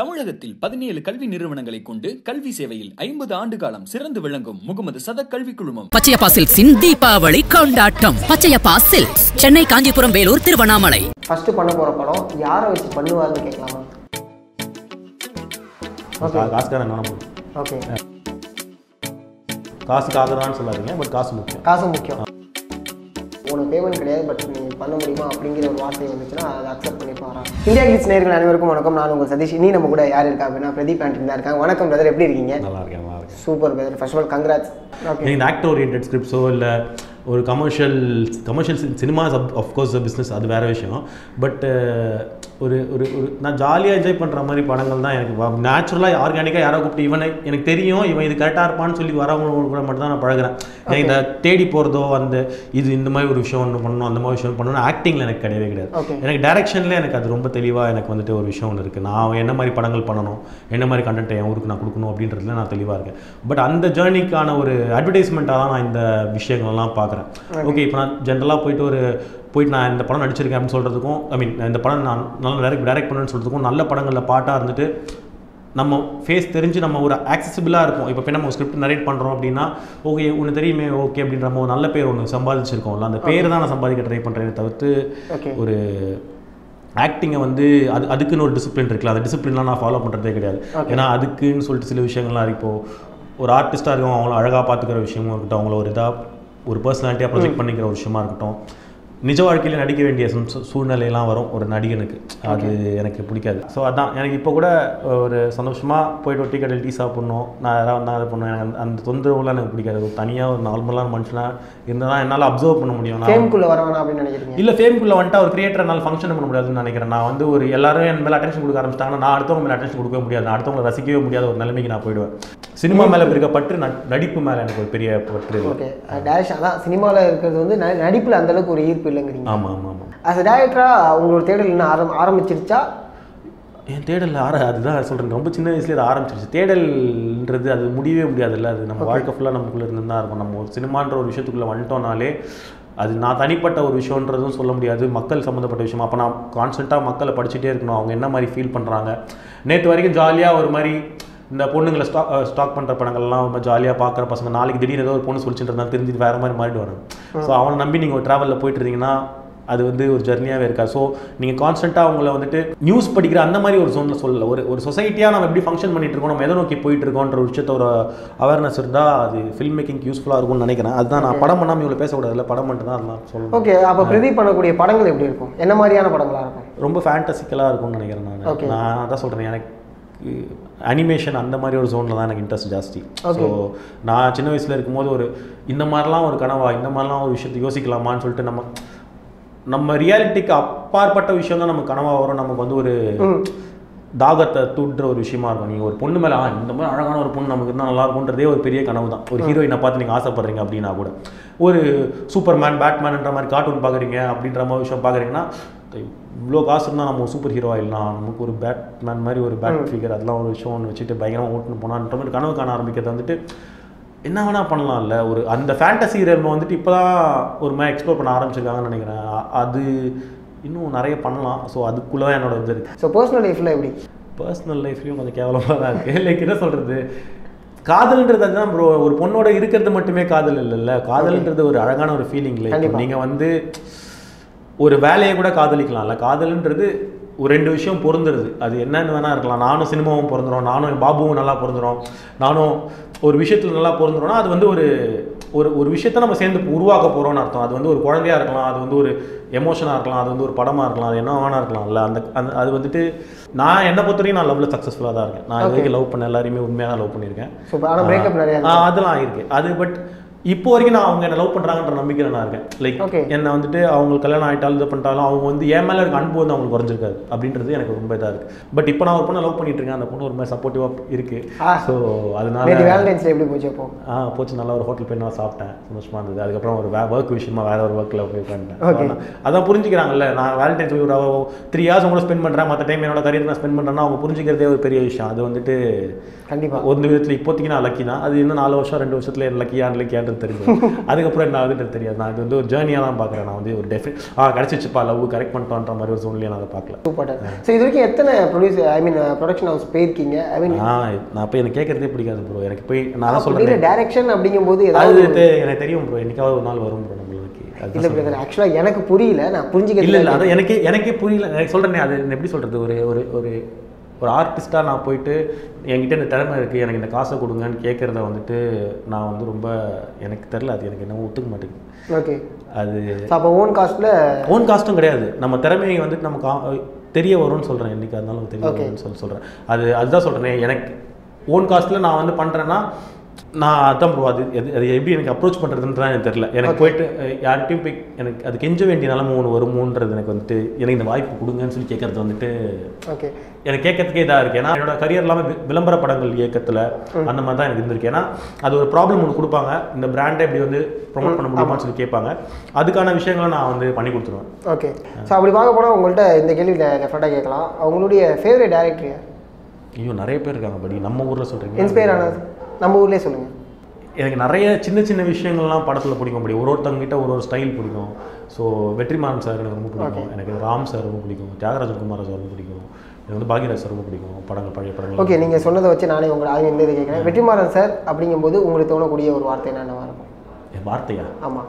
தமிழகத்தில் பதினேழு கல்வி நிறுவனங்களை கொண்டு கல்வி சேவையில் ஐம்பது ஆண்டு காலம் சிறந்து விளங்கும் முகமது சதக் கல்வி குழுமம் பச்சையப்பா சில்க்ஸின் தீபாவளி கொண்டாட்டம் பச்சையப்பா சில்க்ஸ் சென்னை காஞ்சிபுரம் வேலூர் திருவண்ணாமலை ஃபர்ஸ்ட் பண்ண போற படம் யாரை வச்சு பண்ணுவாருன்னு கேட்கலாமா ஓகே காசுக்காக என்ன பண்ணும் ஓகே காசுக்காக தான் சொல்லாதீங்க பட் காசு முக்கியம் காசு முக்கியம் உனக்கு பேமெண்ட் கிடையாது பட் நீ பண்ண முடியுமா அப்படிங்கிற ஒரு வார்த்தை வந்துச்சுன்னா அதை அக்செப்ட் பண்ணி பாரா இந்தியா கிட்ஸ் நேர்கள் அனைவருக்கும் வணக்கம் நான் உங்கள் சதீஷ் நீ நம்ம கூட யார் இருக்கா அப்படின்னா பிரதீப் ஆண்டி தான் இருக்காங்க வணக்கம் பிரதர் எப்படி இருக்கீங்க நல்லா இருக்கேன் நல்லா இருக்கேன் super brother first of all congrats okay நீங்கள் இந்த ஆக்டர் ஓரியன்ட் ஸ்கிரிப்ட்ஸோ இல்லை ஒரு commercial commercial cinemas of course business அது வேறு விஷயம் பட் ஒரு ஒரு ஒரு நான் ஜாலியாக என்ஜாய் பண்ணுற மாதிரி படங்கள் தான் எனக்கு நேச்சுரலாக ஆர்கானிக்காக யாரோ கூப்பிட்டு இவனை எனக்கு தெரியும் இவன் இது கரெக்டாக இருப்பான்னு சொல்லி வரவங்க கூட மட்டும் தான் நான் பழகுறேன் எனக்கு இந்த தேடி போகிறதோ அந்த இது இந்த மாதிரி ஒரு விஷயம் ஒன்று பண்ணணும் அந்த மாதிரி விஷயம் பண்ணணும் ஆக்டிங்கில் எனக்கு கிடையவே கிடையாது Okay. எனக்கு டைரக்ஷனில் எனக்கு அது ரொம்ப தெளிவாக எனக்கு வந்துட்டு ஒரு விஷயம் ஒன்று இருக்குது நான் என்ன மாதிரி படங்கள் பண்ணணும் என்ன மாதிரி கண்டென்ட் என் ஊருக்கு நான் கொடுக்கணும் அப்படின்றதுல நான் தெளிவாக இருக்கேன் பட் அந்த ஜேர்னிக்கான ஒரு அட்வர்டைஸ்மெண்ட்டாக தான் நான் இந்த விஷயங்கள்லாம் பார்க்குறேன் ஓகே இப்போ நான் ஜென்ரலாக போயிட்டு ஒரு போயிட்டு நான் இந்த படம் நடிச்சிருக்கேன் அப்படின்னு சொல்கிறதுக்கும் ஐ மீன் இந்த படம் நான் நல்லா டைரக்ட் டைரக்ட் பண்ணுன்னு சொல்கிறதுக்கும் நல்ல படங்களில் பாட்டாக இருந்துட்டு நம்ம ஃபேஸ் தெரிஞ்சு நம்ம ஒரு ஆக்சசிபிளாக இருக்கும் இப்போ போய் நம்ம ஸ்கிரிப்ட் நரேட் பண்ணுறோம் அப்படின்னா ஓகே உனக்கு தெரியுமே ஓகே அப்படின்ற நம்ம ஒரு நல்ல பேர் ஒன்று சம்பாதிச்சிருக்கோம்ல அந்த பேர் தான் நான் சம்பாதிக்க ட்ரை பண்ணுறேன் தவிர்த்து ஓகே ஒரு ஆக்டிங்கை வந்து அது அதுக்குன்னு ஒரு டிசிப்ளின் இருக்குல்ல அந்த டிசிப்ளின்லாம் நான் ஃபாலோ பண்ணுறதே கிடையாது ஏன்னா அதுக்குன்னு சொல்லிட்டு சில விஷயங்கள்லாம் இருக்கு. இப்போ ஒரு ஆர்டிஸ்ட்டாக இருக்கும் அவங்கள அழகாக பார்த்துக்கிற விஷயமும் இருக்கட்டும் அவங்கள ஒரு இதாக ஒரு பர்சனாலிட்டியாக ப்ரொஜெக்ட் பண்ணிக்கிற ஒரு விஷயமா இருக்கட்டும் நிஜ வாழ்க்கையில் நடிக்க வேண்டிய சூ- சூழ்நிலையெல்லாம் வரும் ஒரு நடிகனுக்கு அது எனக்கு பிடிக்காது ஸோ அதான் எனக்கு இப்போ கூட ஒரு சந்தோஷமாக போயிட்டு ஒரு டீ கடையில் டீ சாப்பிட்ணும் நான் யாராவது வந்தால் அதை பண்ணுவேன் எனக்கு அந்த- அந்த தொந்தரவுலாம் எனக்கு பிடிக்காது ஒரு தனியாக ஒரு நார்மலான மனுஷனாக இருந்தால் தான் என்னால் அப்சர்வ் பண்ண முடியும் நான் ஃபேம்குள்ளே வர வேணாம் அப்படின்னு நினைக்கிறீங்க இல்ல ஃபேம்குள்ள வந்துட்டு ஒரு கிரியேட்டர் என்னால் ஃபங்க்ஷன் பண்ண முடியாதுன்னு நினைக்கிறேன் நான் வந்து ஒரு எல்லாரும் என் மேல அட்டென்ஷன் கொடுக்க ஆரம்பிச்சிட்டாங்கன்னா நான் அடுத்தவங்க மேல அட்டென்ஷன் கொடுக்கவே முடியாது நான் அடுத்தவங்களை ரசிக்கவே முடியாத ஒரு நிலைமைக்கு நான் போயிடுவேன் சினிமா மேல இருக்க பற்று நட்- நடிப்பு மேல எனக்கு ஒரு பெரிய பற்று இருக்கு. ஓகே டேரக்ஷன் அதான் சினிமாவில் இருக்கிறது வந்து ந- நடிப்புல அந்த அளவுக்கு ஒரு ஈர்ப்பு இல்லைங்கிறீங்க ஆமா ஆமா ஆமா அஸ் அ டேரக்டராக உங்களோட தேடல் இன்னும் ஆரம் ஆரம்பிச்சிருச்சா என் தேடல் ஆர அதுதான் சொல்றேன் ரொம்ப சின்ன வயசுல அது ஆரம்பிச்சிருச்சு தேடல்ன்றது அது முடியவே முடியாதுல்ல அது நம்ம வாழ்க்கை ஃபுல்லாக நமக்குள்ள இருந்து தான் இருக்கும் நம்ம ஒரு சினிமான்ற ஒரு விஷயத்துக்குள்ள வந்துட்டோம்னாலே அது நான் தனிப்பட்ட ஒரு விஷயன்றதும் சொல்ல முடியாது மக்கள் சம்மந்தப்பட்ட விஷயம் அப்போ நான் கான்ஸ்டண்ட்டாக மக்களை படிச்சுட்டே இருக்கணும் அவங்க என்ன மாதிரி ஃபீல் பண்ணுறாங்க நேற்று வரைக்கும் ஜாலியாக ஒரு மாதிரி இந்த பொண்ணுங்களை ஸ்டாக் ஸ்டாக் பண்ணுற படங்கள்லாம் ரொம்ப ஜாலியாக பார்க்குற பசங்க நாளைக்கு திடீர்னு ஏதோ ஒரு பொண்ணு சொல்லிச்சுன்றதுனால தெரிஞ்சுட்டு வேறு மாதிரி மாறிட்டு வராங்க ஸோ அவனை நம்பி நீங்கள் ஒரு ட்ராவலில் போயிட்டு இருந்தீங்கன்னா அது வந்து ஒரு ஜர்னியாகவே இருக்கா ஸோ நீங்கள் கான்ஸ்டண்ட்டாக அவங்கள வந்துட்டு நியூஸ் படிக்கிற அந்த மாதிரி ஒரு ஜோனில் சொல்லல ஒரு ஒரு சொசைட்டியாக நம்ம எப்படி ஃபங்க்ஷன் பண்ணிட்டு இருக்கோம் நம்ம எதை நோக்கி போயிட்டு இருக்கோன்ற ஒரு விஷயத்த ஒரு அவேர்னஸ் இருந்தால் அது ஃபில்ம் மேக்கிங் யூஸ்ஃபுல்லாக இருக்கும்னு நினைக்கிறேன் அதுதான் நான் படம் பண்ணாமல் இவ்வளோ பேசக்கூடாதுல்ல படம் மட்டும் தான் அதெல்லாம் சொல்லணும் ஓகே அப்போ பிரதீப் பண்ணக்கூடிய படங்கள் எப்படி இருக்கும் என்ன மாதிரியான படங்களாக இருக்கும் ரொம்ப ஃபேண்டசிக்கலாக இருக்கும்னு நினைக்கிறேன் நான் Okay. நான் அதான் சொல்கிறேன் எனக்கு அனிமேஷன் அந்த மாதிரி ஒரு ஜோனில் தான் எனக்கு இன்ட்ரெஸ்ட் ஜாஸ்தி ஸோ நான் சின்ன வயசில் இருக்கும்போது ஒரு இந்த மாதிரிலாம் ஒரு கனவா இந்த மாதிரிலாம் ஒரு விஷயத்தை யோசிக்கலாமான்னு சொல்லிட்டு நம்ம நம்ம ரியாலிட்டிக்கு அப்பாற்பட்ட விஷயம் தான் நமக்கு கனவா வரும் நமக்கு வந்து ஒரு தாகத்தை தூண்டுற ஒரு விஷயமா இருக்கும் நீங்கள் ஒரு பொண்ணு மேலே இந்த மாதிரி அழகான ஒரு பொண்ணு நமக்கு இருந்தால் நல்லா இருக்கும்ன்றதே ஒரு பெரிய கனவு தான் ஒரு ஹீரோயினை பார்த்து நீங்கள் ஆசைப்படுறீங்க அப்படின்னா கூட ஒரு சூப்பர்மேன் பேட்மேன்ன்ற மாதிரி கார்ட்டூன் பார்க்குறீங்க அப்படின்ற மாதிரி விஷயம் பார்க்குறீங்கன்னா இவ்வளோ காசு இருந்தால் நம்ம ஒரு சூப்பர் ஹீரோ ஆயிடலாம் நமக்கு ஒரு பேட்மேன் மாதிரி ஒரு பேட் ஃபிகர் அதெல்லாம் ஒரு விஷயம் ஒன்று வச்சுட்டு பயங்கரமாக ஓட்டுன்னு போனான்ற மாதிரி கனவு காண ஆரம்பிக்கிறது வந்துட்டு என்ன வேணால் பண்ணலாம்ல ஒரு அந்த ஃபேண்டசி ரெல்மை வந்துட்டு இப்போ தான் ஒரு மாதிரி எக்ஸ்ப்ளோர் பண்ண ஆரம்பிச்சிருக்காங்கன்னு நினைக்கிறேன் அ- அது இன்னும் நிறைய பண்ணலாம் ஸோ அதுக்குள்ளே தான் என்னோட இது இருக்குது ஸோ பர்சனல் லைஃப்பில் எப்படி பர்சனல் லைஃப்லையும் கொஞ்சம் கேவலமாக தான் இருக்குது லைக் என்ன சொல்கிறது காதல்ன்றது அதுதான் ப்ரோ ஒரு பொண்ணோட இருக்கிறது மட்டுமே காதல் இல்லைல்ல காதல்ன்றது ஒரு அழகான ஒரு ஃபீலிங் இல்லை கண்டிப்பா. நீங்கள் வந்து ஒரு வேலையை கூட காதலிக்கலாம்ல காதல்ன்றது ஒரு ரெண்டு விஷயம் பொருந்துருது அது என்னன்னு வேணா இருக்கலாம் நானும் சினிமாவும் பொருந்துறோம் நானும் என் பாபுவும் நல்லா பொருந்துறோம் நானும் ஒரு விஷயத்தில் நல்லா பொருந்துறோம்னா அது வந்து ஒரு ஒரு ஒரு விஷயத்த நம்ம சேர்ந்து உருவாக்க போகிறோம்னு அர்த்தம் அது வந்து ஒரு குழந்தையா இருக்கலாம் அது வந்து ஒரு எமோஷனாக இருக்கலாம் அது வந்து ஒரு படமாக இருக்கலாம் அது என்ன வேணா இருக்கலாம்ல அந்த அந்த அது வந்துட்டு நான் என்னை பொறுத்த வரைக்கும் நான் லவ்வில் சக்ஸஸ்ஃபுல்லாக தான் இருக்கேன் நான் இது வரைக்கும் லவ் பண்ண எல்லாரையுமே உண்மையாக லவ் பண்ணியிருக்கேன் ஸோ ஆனால் பிரேக்கப் நிறையா ஆ, அதெல்லாம் இருக்கு அது பட் இப்போ வரைக்கும் நான் அவங்க என்ன லவ் பண்றாங்கன்ற நம்பிக்கையில நான் இருக்கேன் லைக் Okay. என்னை வந்துட்டு அவங்களுக்கு கல்யாணம் ஆயிட்டாலும் இது பண்ணிட்டாலும் அவங்க வந்து என் மேல இருக்க அன்பு வந்து அவங்களுக்கு குறைஞ்சிருக்காது அப்படின்றது எனக்கு ரொம்ப இதா இருக்கு பட் இப்போ நான் ஒரு பொண்ணை லவ் பண்ணிட்டு இருக்கேன் அந்த பொண்ணு ஒரு மாதிரி சப்போர்ட்டிவா இருக்கு ஆ. ஸோ அதனால நேற்று வேலண்டைன்ஸ் எப்படி போச்சு அப்போ ஆ போச்சு நல்லா ஒரு ஹோட்டல் போய் நான் சாப்பிட்டேன் சந்தோஷமா இருந்தது அதுக்கப்புறம் ஒரு ஒர்க் விஷயமா வேற ஒரு ஒர்க்கில் போய் Okay. பண்ணிட்டேன் அதான் புரிஞ்சுக்கிறாங்கல்ல நான் வேலண்டைன்ஸ் ஒரு த்ரீ ஹவர்ஸ் உங்களை ஸ்பெண்ட் பண்ணுறேன் மற்ற டைம் என்னோட கரியர் நான் ஸ்பெண்ட் பண்ணுறேன்னா அவங்க புரிஞ்சுக்கிறதே ஒரு பெரிய விஷயம் அது வந்துட்டு கண்டிப்பாக ஒரு விதத்தில் இப்போதைக்கு நான் லக்கி தான் அது இன்னும் நாலு வருஷம் ரெண்டு வருஷத்துல லக்கியா லக்கியான்றது என்னன்றது தெரியும் அதுக்கப்புறம் என்ன ஆகுதுன்றது தெரியாது நான் இது வந்து ஒரு ஜேர்னியாக தான் பார்க்குறேன் நான் வந்து ஒரு டெஃபி ஆ கிடச்சிச்சுப்பா லவ் கரெக்ட் பண்ணிட்டோன்ற மாதிரி ஒரு சூழ்நிலையை நான் அதை பார்க்கல சூப்பர் ஸோ இது வரைக்கும் எத்தனை produce I mean production house போயிருக்கீங்க ஐ மீன் நான் நான் போய் எனக்கு கேட்கறதே பிடிக்காது ப்ரோ எனக்கு போய் நான் தான் அப்படிங்கிற சொல்கிறேன் டைரக்ஷன் அப்படிங்கும்போது அது ஏதாவது தெ- எனக்கு தெரியும் ப்ரோ என்னைக்காவது ஒரு நாள் வரும் ப்ரோ நம்மளுக்கு அதுதான் இல்லை பிரதர் ஆக்சுவலாக எனக்கு புரியல நான் புரிஞ்சுக்க இல்ல இல்ல அது எனக்கே எனக்கே புரியல எனக்கு சொல்றேனே அது எப்படி சொல்றது ஒரு ஒரு ஒரு ஒரு ஆர்டிஸ்ட்டாக நான் போயிட்டு என்கிட்ட இந்த திறமை இருக்குது எனக்கு இந்த காசை கொடுங்கன்னு கேட்குறத வந்துட்டு நான் வந்து ரொம்ப எனக்கு தெரில அது எனக்கு என்னவோ ஒத்துக்க மாட்டேங்குது ஓகே அது ஸோ அப்போ ஓன் காஸ்ட்டில் ஓன் காஸ்ட்டும் கிடையாது நம்ம திறமையை வந்துட்டு நம்ம கா தெரிய வரும்னு சொல்கிறேன் என்னைக்கு இருந்தாலும் தெரிய வரும்னு சொல்லி சொல்கிறேன் அது அதுதான் சொல்கிறேனே எனக்கு ஓன் காஸ்ட்டில் நான் வந்து பண்ணுறேன்னா நான் அதான் ப்ரோ அது எது அது எப்படி எனக்கு அப்ரோச் பண்ணுறதுன்னு எனக்கு தெரியல எனக்கு போயிட்டு அஹ், யார்கிட்டயும் போய் எனக்கு அது கெஞ்ச வேண்டிய நிலம ஒன்று வருமோன்றது எனக்கு வந்துட்டு எனக்கு இந்த வாய்ப்பு கொடுங்கன்னு சொல்லி கேட்கறது வந்துட்டு ஓகே எனக்கு கேட்கறதுக்கே இதாக இருக்கு ஏன்னா என்னோட கரியர் இல்லாமல் வி- விளம்பர படங்கள் இயக்கத்தில் அந்த மாதிரி தான் எனக்கு இருந்திருக்கு ஏன்னா அது ஒரு ப்ராப்ளம் ஒன்று கொடுப்பாங்க இந்த பிராண்டை இப்படி வந்து ப்ரொமோட் பண்ண முடியுமான்னு சொல்லி கேட்பாங்க அதுக்கான விஷயங்களை நான் வந்து பண்ணி கொடுத்துருவேன் ஓகே ஸோ அப்படி பார்க்க போனால் உங்கள்கிட்ட இந்த கேள்வி டெஃபரெண்டாக கேட்கலாம் அவங்களுடைய ஃபேவரட் டேரக்டர் ஐயோ நிறைய பேர் இருக்காங்க படி நம்ம ஊரில் சொல்கிறீங்க இன்ஸ்பயர் ஆனது நம்ம ஊர்லேயே சொல்லுங்கள் எனக்கு நிறைய சின்ன சின்ன விஷயங்கள்லாம் படத்தில் பிடிக்கும் படி ஒரு ஒருத்தவங்கிட்ட ஒரு ஒரு ஸ்டைல் பிடிக்கும் ஸோ வெற்றிமாறன் சார் எனக்கு ரொம்ப பிடிக்கும் எனக்கு ராம் சார் ரொம்ப பிடிக்கும் தியாகராஜ குமார சார் ரொம்ப பிடிக்கும் எனக்கு வந்து பாக்யராஜ் சார் ரொம்ப பிடிக்கும் படங்கள் பழைய படங்கள் ஓகே நீங்கள் சொன்னதை வச்சு நானே உங்களை ஆக இந்த இது கேட்குறேன் வெற்றிமாறன் சார் அப்படிங்கும்போது உங்களுக்கு தோணக்கூடிய ஒரு வார்த்தை என்னென்னவா இருக்கும் என் வார்த்தையா ஆமாம்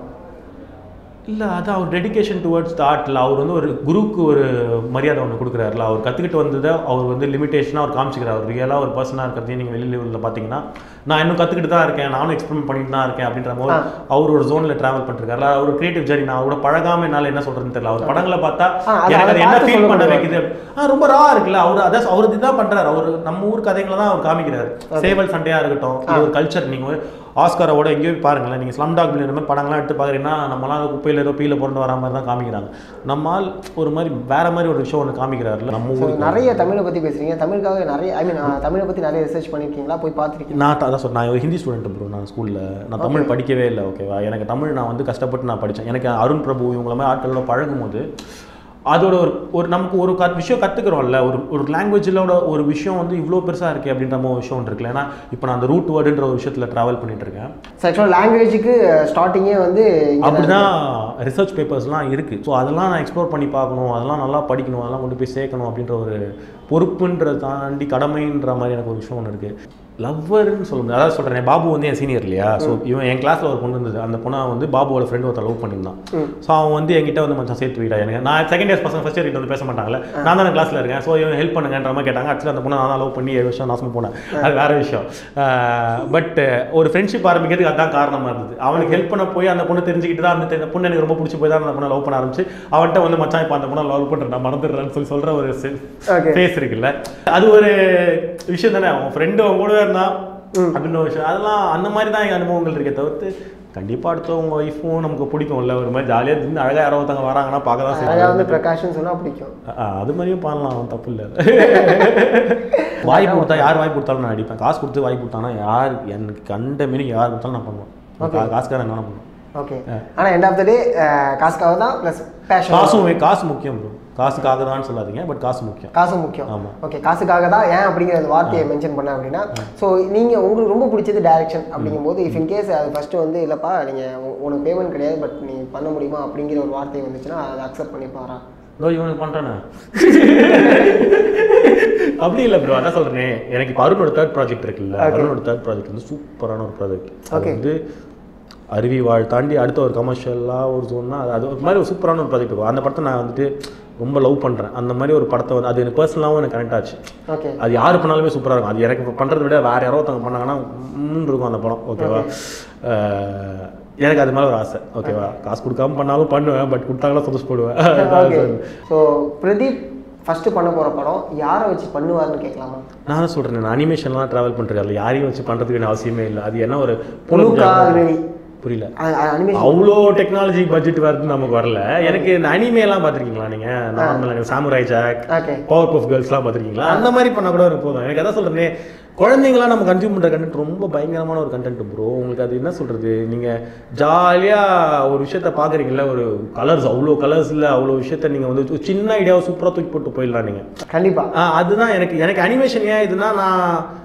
இல்லை அது அவர் டெடிகேஷன் டுவர்ட்ஸ் த ஆர்ட்டில் அவர் வந்து ஒரு குருவுக்கு ஒரு மரியாதை ஒன்று கொடுக்குறாருல அவர் கற்றுக்கிட்டு வந்ததை அவர் வந்து லிமிடேஷனாக அவர் காமிச்சிக்கிறார் அவர் ரியலாக ஒரு பர்சனாக இருக்கிறதையும் நீங்கள் வெளி லெவலில் பார்த்தீங்கன்னா நான் இன்னும் கற்றுக்கிட்டு தான் இருக்கேன் நானும் எக்ஸ்பெரிமெண்ட் பண்ணிட்டு தான் இருக்கேன் அப்படின்ற போது அவர் ஒரு ஜோனில் ட்ராவல் பண்ணிருக்காருல அவர் ஒரு கிரியேட்டிவ் ஜர்னி நான் கூட பழகாம என்னால் என்ன சொல்கிறதுன்னு தெரியல அவர் படங்களை பார்த்தா ஆ, அது எனக்கு அது அதை என்ன பார்த்து ஃபீல் பண்ண சொல்ல வைக்குது ஆ ரொம்ப ரா இருக்குல்ல அவர் அதான் அவர் இதுதான் பண்ணுறாரு அவர் நம்ம ஊர் கதைகளை தான் அவர் காமிக்கிறாரு சேவல் சண்டையாக இருக்கட்டும் இது ஒரு கல்ச்சர் நீங்கள் ஆஸ்காரோட எங்கேயோ போய் பாருங்களேன் நீங்கள் ஸ்லம் டாக் பில்லியன் மாதிரி படங்கள்லாம் எடுத்து பார்க்குறீங்கன்னா நம்மளாம் அது குப்பையில் ஏதோ பீல பிறந்து வர மாதிரி தான் காமிக்கிறாங்க நம்மால் ஒரு மாதிரி வேற மாதிரி ஒரு விஷயம் ஒன்று காமிக்கிறாருல நம்ம ஸோ ஊருக்கு நிறைய தமிழை பற்றி பேசுகிறீங்க தமிழுக்காக நிறைய ஐ மீன் தமிழை பற்றி நிறைய ரிசர்ச் பண்ணியிருக்கீங்களா போய் பார்த்துருக்கீங்க நான் அதான் சொல்றேன் நான் ஒரு ஹிந்தி ஸ்டூடெண்ட் ப்ரோ நான் ஸ்கூலில் நான் தமிழ் படிக்கவே இல்லை ஓகேவா எனக்கு தமிழ் நான் வந்து கஷ்டப்பட்டு நான் படித்தேன் எனக்கு அருண் பிரபு இவங்கள மாதிரி ஆட்களோட பழகும் போது அதோட ஒரு ஒரு நமக்கு ஒரு கத் விஷயம் கற்றுக்குறோம்ல ஒரு ஒரு லாங்குவேஜிலோட ஒரு விஷயம் வந்து இவ்வளோ பெருசாக இருக்கே அப்படின்ற மாதிரி ஒரு விஷயம் ஒன்று இருக்குல்ல ஏன்னா இப்போ நான் அந்த ரூட் வேர்டுன்ற ஒரு விஷயத்தில் ட்ராவல் பண்ணிட்டு இருக்கேன் ஸோ ஆக்சுவலாக லாங்குவேஜுக்கு ஸ்டார்டிங்கே வந்து இங்க தான் அப்படிதான் ரிசர்ச் பேப்பர்ஸ்லாம் இருக்குது ஸோ அதெல்லாம் நான் எக்ஸ்ப்ளோர் பண்ணி பார்க்கணும் அதெல்லாம் நல்லா படிக்கணும் அதெல்லாம் கொண்டு போய் சேர்க்கணும் அப்படின்ற ஒரு பொறுப்புன்றதை தாண்டி கடமைன்ற மாதிரி எனக்கு ஒரு விஷயம் ஒன்று இருக்குது லவ்வர்னு சொல்ல முடியாது அதாவது சொல்கிறேன் பாபு வந்து என் சீனியர் இல்லையா ஸோ இவன் என் கிளாஸில் ஒரு பொண்ணு இருந்தது அந்த பொண்ணை வந்து பாபுவோட ஃப்ரெண்ட் ஒருத்தர் லவ் பண்ணியிருந்தான் ஸோ அவன் வந்து என்கிட்ட வந்து மச்சான் சேர்த்து வைடா எனக்கு நான் செகண்ட் இயர்ஸ் பசங்க ஃபஸ்ட் இயர் வந்து பேச மாட்டாங்கல்ல நான் தான் கிளாஸில் இருக்கேன் ஸோ இவன் ஹெல்ப் பண்ணுங்கன்ற மாதிரி கேட்டாங்க ஆக்சுவலி அந்த பொண்ணை நான் தான் லவ் பண்ணி ஏழு வருஷம் நாசமாக போனேன் அது வேற விஷயம் பட் ஒரு ஃப்ரெண்ட்ஷிப் ஆரம்பிக்கிறதுக்கு அதான் காரணமாக இருந்தது அவனுக்கு ஹெல்ப் பண்ண போய் அந்த பொண்ணு தெரிஞ்சுக்கிட்டு தான் அந்த தெ- பொண்ணு எனக்கு ரொம்ப பிடிச்சி போய் தான் அந்த பொண்ணை லவ் பண்ண ஆரம்பிச்சு அவன்கிட்ட வந்து மச்சான் இப்போ அந்த பொண்ணை லவ் பண்ணுறேன் நான் மறந்துடுறேன்னு சொல்லி சொல்கிற ஒரு Okay. ஃபேஸ் இருக்குல்ல அது ஒரு விஷயம் தானே அவன் ஃப்ரெண்டு அவன் கூட இருந்தான் அப்படின்னு ஒரு விஷயம் அதெல்லாம் அந்த மாதிரி தான் எங்கள் அனுபவங்கள் இருக்கே தவிர்த்து கண்டிப்பாக அடுத்தவங்க ஒய்ஃபும் நமக்கு பிடிக்கும்ல ஒரு மாதிரி ஜாலியாக இருந்து அழகாக யாரோ ஒருத்தவங்க வராங்கன்னா பார்க்க தான் அழகாக வந்து செய்வாங்க பிரகாஷ்னு சொன்னால் பிடிக்கும் ஆ, அது மாதிரியும் பண்ணலாம் தப்பு இல்லை வாய் கொடுத்தா யார் வாய் கொடுத்தாலும் நான் அடிப்பேன் காசு கொடுத்து வாய் கொடுத்தானா யார் எனக்கு கண்ட மீனிங் யார் கொடுத்தாலும் நான் பண்ணுவேன் கா- காசுக்காரன் என்ன பண்ணுவேன் ஓகே ஆனால் எண்ட் ஆஃப் த டே காசுக்காக தான் ப்ளஸ் பேஷன் காசும் வே- காசு முக்கியம் ப்ரோ காசுக்காக தான் சொல்லாதீங்க பட் காசு முக்கியம் காசும் முக்கியம் ஆமா. ஓகே காசுக்காக தான் ஏன் அப்படிங்கிற அந்த வார்த்தையை மென்ஷன் பண்ணேன் அப்படின்னா ஸோ நீங்கள் உங்களுக்கு ரொம்ப பிடிச்சது டைரக்ஷன் அப்படிங்கும்போது இஃப் இன் கேஸ் அது ஃபஸ்ட்டு வந்து இல்லைப்பா நீங்கள் உனக்கு பேமெண்ட் கிடையாது பட் நீ பண்ண முடியுமா அப்படிங்கிற ஒரு வார்த்தை வந்துச்சுன்னா அதை அக்செப்ட் பண்ணிப்பாரா இதோ இவனுக்கு பண்ணுறேனே அப்படி இல்லை ப்ரோ அதான் சொல்கிறேனே எனக்கு இப்போ அருணோட தேர்ட் ப்ராஜெக்ட் இருக்குல்ல அருணோட தேர்ட் ப்ராஜெக்ட் வந்து சூப்பரான ஒரு ப்ராஜெக்ட் அது Okay. வந்து அருவி வாழ் தாண்டி அடுத்த ஒரு கமர்ஷியலாக ஒரு ஜோன்னா அது அது ஒரு மாதிரி ஒரு சூப்பரான ஒரு ப்ராஜெக்ட் இருக்கும் அந்த படத்தை நான் வந்துட்டு ரொம்ப லவ் பண்ணுறேன் அந்த மாதிரி ஒரு படத்தை வந்து அது எனக்கு பர்சனலாகவும் எனக்கு கனெக்ட் ஆச்சு ஓகே அது யார் பண்ணாலுமே சூப்பராக இருக்கும் அது எனக்கு பண்ணுறதை விட வேறு யாரோ ஒருத்தவங்க பண்ணாங்கன்னா ம்னு இருக்கும் அந்த படம் ஓகேவா அஹ், எனக்கு அது மேலே ஒரு ஆசை ஓகேவா காசு கொடுக்காம பண்ணாலும் பண்ணுவேன் பட் கொடுத்தாங்களா சந்தோஷப்படுவேன் ஓகே ஸோ பிரதீப் ஃபஸ்ட்டு பண்ண போகிற படம் யாரை வச்சு பண்ணுவாருன்னு கேட்கலாமா நான் தான் சொல்கிறேன் நான் அனிமேஷன்லாம் ட்ராவல் பண்ணுறது யாரையும் வச்சு பண்ணுறதுக்கு எனக்கு அவசியமே இல்லை அது என்ன ஒரு புழுக்கா அது மாதிரி புரியல அனிமேஷன் அவ்வளோ டெக்னாலஜி பட்ஜெட் வருது நமக்கு வரல எனக்கு இந்த அனிமேலாம் பார்த்துருக்கீங்களா நீங்கள் நார்மலாக samurai Jack okay power puff கேர்ள்ஸ்லாம் பார்த்துருக்கீங்களா அந்த மாதிரி பண்ணால் கூட எனக்கு போதும் எனக்கு அதான் சொல்கிறேன் குழந்தைங்களாம் நம்ம கன்சியூம் பண்ணுற கண்டென்ட் ரொம்ப பயங்கரமான ஒரு கண்டென்ட் ப்ரோ உங்களுக்கு அது என்ன சொல்கிறது நீங்கள் ஜாலியாக ஒரு விஷயத்த பார்க்குறீங்களா ஒரு கலர்ஸ் அவ்வளோ கலர்ஸில் அவ்வளோ விஷயத்த நீங்கள் வந்து ஒரு சின்ன ஐடியாவை சூப்பராக தூக்கி போட்டு போயிடலாம் நீங்கள் கண்டிப்பாக ஆ, அதுதான் எனக்கு எனக்கு அனிமேஷன் ஏன் இதுனா நான்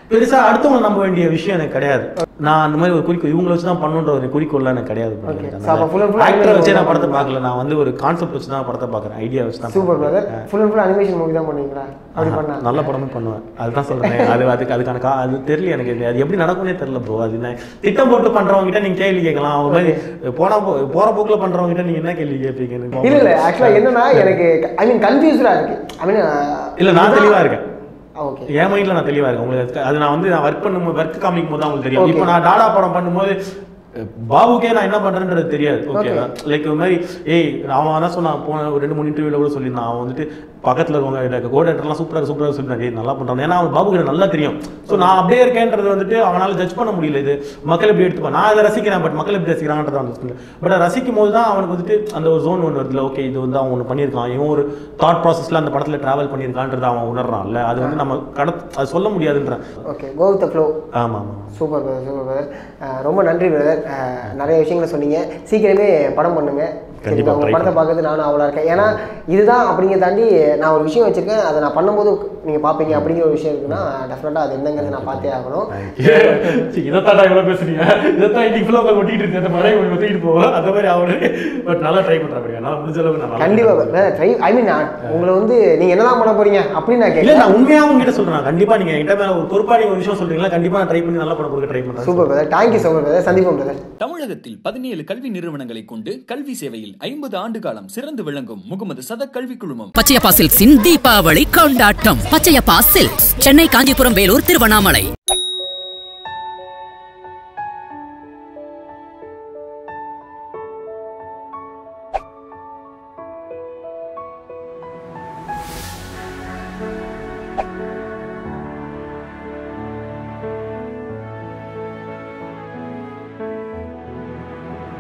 பெருசா அடுத்தவங்க நம்ப வேண்டிய விஷயம் எனக்கு கிடையாது நான் அந்த மாதிரி ஒரு குறிக்கோள் இவங்களை வச்சு தான் பண்ணுன்ற ஒரு குறிக்கோள்லாம் எனக்கு கிடையாது Okay. So, அப்ப full and full ஆக்டர் வச்சு நான் animation படத்தை பார்க்கல நான் வந்து ஒரு கான்செப்ட் வச்சு தான் படத்தை பார்க்குறேன் ஐடியா வச்சு தான் super brother full and full animation movie தான் பண்ணுவீங்களா அப்படி பண்ணா நல்ல படமும் பண்ணுவேன் அதுதான் சொல்றேன் அது அதுக்கு அதுக்கான கா அது தெரியல எனக்கு இது. அது எப்படி நடக்கும்னே தெரியல ப்ரோ அது என்ன திட்டம் போட்டு பண்றவங்க கிட்ட நீங்க கேள்வி கேட்கலாம் அவங்க மாதிரி போனா போ- போற போக்குல பண்றவங்க கிட்ட நீங்க என்ன கேள்வி கேட்பீங்க எனக்கு இல்ல இல்ல ஆக்சுவலா என்னன்னா எனக்கு ஐ மீன் கன்ஃபியூஸ்டா இருக்கு ஐ மீன் இல்ல நான் தெளிவா இருக்கேன் ஓகே என் மைண்ட்ல நான் தெளிவா இருக்கேன் உங்களுக்கு அது- அது நான் வந்து நான் ஒர்க் பண்ணும்போது ஒர்க் காமிக்கும் போது தான் உங்களுக்கு தெரியும் இப்போ நான் டாடா படம் பண்ணும்போது அஹ், பாபுக்கே நான் என்ன பண்றேன்றது தெரியாது ஓகேவா லைக் ஒரு மாதிரி ஏய் அவன் தான் சொன்னான் போன ஒரு ரெண்டு மூணு இன்டர்வியூல கூட சொல்லியிருந்தான் அவன் வந்துட்டு பக்கத்துல இருக்கவங்க கோடேட்டர்லாம் சூப்பரா சூப்பரா சொல்லிருந்தாங்க ஏய் நல்லா பண்றான் ஏன்னா அவன் பாபுக்கு எனக்கு நல்லா தெரியும் ஸோ நான் அப்படியே இருக்கேன்றது வந்துட்டு அவனால ஜட்ஜ் பண்ண முடியல இது மக்கள் எப்படி எடுத்துப்பா நான் அதை ரசிக்கிறேன் பட் மக்கள் எப்படி ரசிக்கிறாங்கன்றத வந்து பட் ரசிக்கும் போது தான் அவனுக்கு வந்துட்டு அந்த ஒரு ஜோன் ஒன்று வருதுல ஓகே இது வந்து அவன் ஒன்று பண்ணியிருக்கான் இவன் ஒரு தாட் ப்ராசஸ்ல அந்த படத்துல டிராவல் பண்ணியிருக்கான்றத அவன் உணர்றான்ல அது வந்து நம்ம கட அது சொல்ல முடியாதுன்றேன் ஓகே கோ வித் ஃப்ளோ ஆமா ஆமா சூப்பர் பிரதர் சூப்பர் பிரதர் ரொம்ப நன்றி பிரதர் நிறைய விஷயங்களை சொன்னீங்க சீக்கிரமே படம் பண்ணுங்க கண்டிப்பா, சரிங்களா? உங்க try படத்தை பார்க்கறது நானும் அவ்வளோ இருக்கேன் ஏன்னா இதுதான் அப்படிங்கிறத தாண்டி நான் ஒரு விஷயம் வச்சிருக்கேன் அதை நான் பண்ணும்போது நீங்க பார்ப்பீங்க அப்படிங்கிற ஒரு விஷயம் இருக்குன்னா டெஃபினட்டாக அது என்னங்கிறது நான் பார்த்தே ஆகணும் இதைத்தான் இவ்வளோ பேசுறீங்க இதைத்தான் இன்னைக்கு ஃபுல்லாக உட்காந்து ஒட்டிட்டு இருக்கேன் அந்த மழை ஒன்று ஒத்திட்டு போவோம் அந்த மாதிரி அவரு பட் நல்லா ட்ரை பண்ணுறேன் அப்படியா நான் முடிஞ்ச அளவுக்கு நான் நல்லா கண்டிப்பா try பண்றேன். ட்ரை ஐ மீன் உங்களை வந்து நீங்க என்னதான் பண்ண போறீங்க அப்படின்னு நான் இல்ல கேட்கல நான் உண்மையா உங்ககிட்ட சொல்றேன் கண்டிப்பா நீங்க என்கிட்ட மேல ஒரு பொறுப்பா நீங்க ஒரு விஷயம் சொல்றீங்களா கண்டிப்பா நான் ட்ரை பண்ணி நல்லா படம் கொடுக்க ட்ரை பண்றேன் super brother thank you so much brother சந்திப்போம் பிரதர் தமிழகத்தில் பதினேழு கல்வி நிறுவனங்களை கொண்டு கல்வி சேவையில் ஐம்பது ஆண்டு காலம் சிறந்து விளங்கும் முகமது சதக் கல்வி குழுமம் பச்சையப்பா சில்க்ஸின் தீபாவளி கொண்டாட்டம் பச்சையப்பா சில்க்ஸ் சென்னை காஞ்சிபுரம் வேலூர் திருவண்ணாமலை